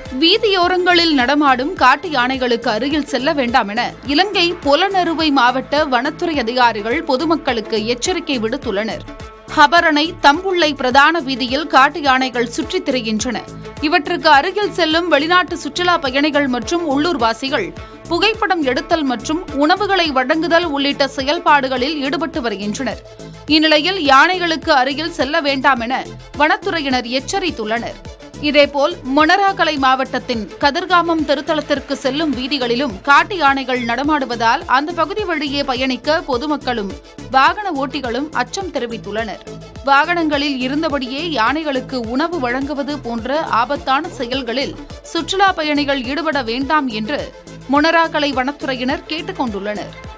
வீதியோரங்களில் நடமாடும் காட்டு யானைகளுக்கு அருகில் செல்ல வேண்டாம் என இலங்கை புலனறுவை மாவட்ட வனத்துறை அதிகாரிகள் பொதுமக்களுக்கு எச்சரிக்கை விடுத்துள்ளனர் ஹபரணை தம்புள்ளை பிரதான வீதியில் காட்டு யானைகள் சுற்றித் திரிகின்றன இவற்றுக்கு அருகில் செல்லும் வெளிநாட்டு சுற்றுலா பயணிகள் மற்றும் உள்ளூர்வாசிகள் புகைப்படம் எடுத்தல் மற்றும் உணவுகளை வழங்குதல் உள்ளிட்ட செயல்பாடுகளில் ஈடுபட்டு வருகின்றனர் இந்நிலையில் யானைகளுக்கு அருகில் செல்ல வேண்டாம் என வனத்துறையினர் எச்சரித்துள்ளனர் இதேபோல் மொனராகலை மாவட்டத்தின் கதிர்காமம் திருத்தலத்திற்கு செல்லும் வீதிகளிலும் காட்டு யானைகள் நடமாடுவதால் அந்த பகுதி வழியே பயணிக்க பொதுமக்களும் வாகன ஓட்டிகளும் அச்சம் தெரிவித்துள்ளனர் வாகனங்களில் இருந்தபடியே யானைகளுக்கு உணவு வழங்குவது போன்ற ஆபத்தான செயல்களில் சுற்றுலா பயணிகள் ஈடுபட வேண்டாம் என்று மொனராகலை வனத்துறையினர் கேட்டுக் கொண்டுள்ளனர்